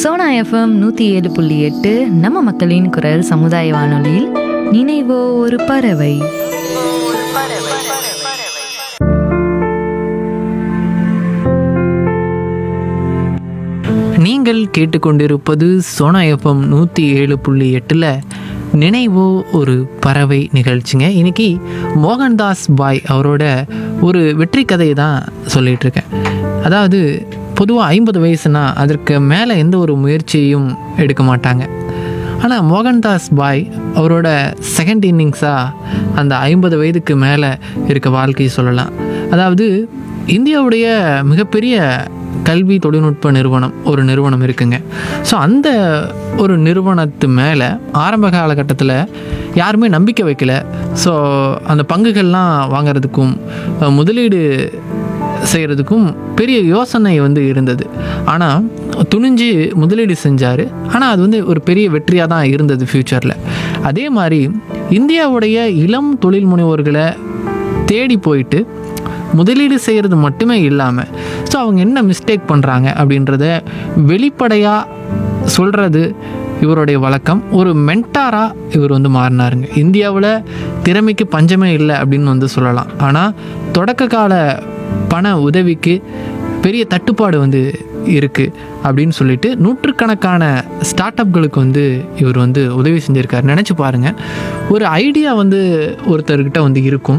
Sona FM நூற்றி ஏழு புள்ளி எட்டு நம்ம மக்களின் குரல் சமுதாய வானொலியில் நினைவோ ஒரு பறவை நீங்கள் கேட்டுக்கொண்டிருப்பது சோனா எஃப்எம் நூற்றி ஏழு புள்ளி எட்டில் நினைவோ ஒரு பறவை நிகழ்ச்சிங்க இன்னைக்கு மோகன்தாஸ் பாய் அவரோட ஒரு வெற்றி கதையை தான் சொல்லிட்டு இருக்கேன் அதாவது பொதுவாக ஐம்பது வயசுனா அதற்கு மேலே எந்த ஒரு முயற்சியையும் எடுக்க மாட்டாங்க ஆனால் மோகன்தாஸ் பாய் அவரோட செகண்ட் இன்னிங்ஸாக அந்த ஐம்பது வயதுக்கு மேலே இருக்க வாழ்க்கையை சொல்லலாம் அதாவது இந்தியாவுடைய மிகப்பெரிய கல்வி தொழில்நுட்ப நிறுவனம் ஒரு நிறுவனம் இருக்குங்க ஸோ அந்த ஒரு நிறுவனத்து மேலே ஆரம்ப காலகட்டத்தில் யாருமே நம்பிக்கை வைக்கல ஸோ அந்த பங்குகள்லாம் வாங்குறதுக்கும் அஹ், முதலீடு செய்கிறதுக்கும் பெரிய யோசனை வந்து இருந்தது ஆனால் துணிஞ்சு முதலீடு செஞ்சார் ஆனால் அது வந்து ஒரு பெரிய வெற்றியாக தான் இருந்தது ஃப்யூச்சரில் அதே மாதிரி இந்தியாவுடைய இளம் தொழில் முனைவோர்களை தேடி போயிட்டு முதலீடு செய்கிறது மட்டுமே இல்லாமல் ஸோ அவங்க என்ன மிஸ்டேக் பண்ணுறாங்க அப்படின்றத வெளிப்படையாக சொல்கிறது இவருடைய வழக்கம் ஒரு மென்டாராக இவர் வந்து மாறினாருங்க இந்தியாவில் திறமைக்கு பஞ்சமே இல்லை அப்படின்னு வந்து சொல்லலாம் ஆனால் தொடக்க கால பண உதவிக்கு பெரிய தட்டுப்பாடு வந்து இருக்குது அப்படின்னு சொல்லிட்டு நூற்றுக்கணக்கான ஸ்டார்ட் அப்களுக்கு வந்து இவர் வந்து உதவி செஞ்சுருக்காரு நினச்சி பாருங்கள் ஒரு ஐடியா வந்து ஒருத்தர்கிட்ட வந்து இருக்கும்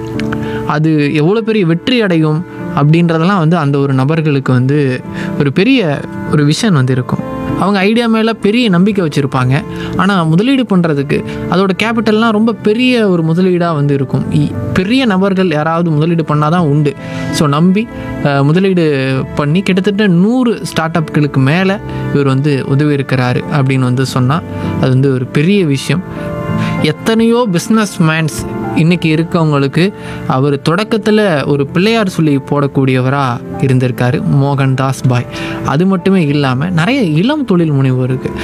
அது எவ்வளோ பெரிய வெற்றி அடையும் அப்படின்றதெல்லாம் வந்து அந்த ஒரு நபர்களுக்கு வந்து ஒரு பெரிய ஒரு விஷன் வந்து இருக்கும் அவங்க ஐடியா மேலே பெரிய நம்பிக்கை வச்சுருப்பாங்க ஆனால் முதலீடு பண்ணுறதுக்கு அதோட கேபிட்டல்லாம் ரொம்ப பெரிய ஒரு முதலீடாக வந்து இருக்கும் இ- பெரிய நபர்கள் யாராவது முதலீடு பண்ணால் தான் உண்டு ஸோ நம்பி அஹ், முதலீடு பண்ணி கிட்டத்தட்ட நூறு ஸ்டார்ட் அப்களுக்கு மேலே இவர் வந்து உதவி இருக்கிறாரு அப்படின்னு வந்து சொன்னால் அது வந்து ஒரு பெரிய விஷயம் எத்தனையோ பிஸ்னஸ் மேன்ஸ் இன்னைக்கு இருக்கவங்களுக்கு அவர் தொடக்கத்தில் ஒரு பிள்ளையார் சொல்லி போடக்கூடியவராக இருந்திருக்காரு மோகன்தாஸ் பாய் அது மட்டுமே இல்லாமல் நிறைய இளம் தொழில் முனைவோருக்கு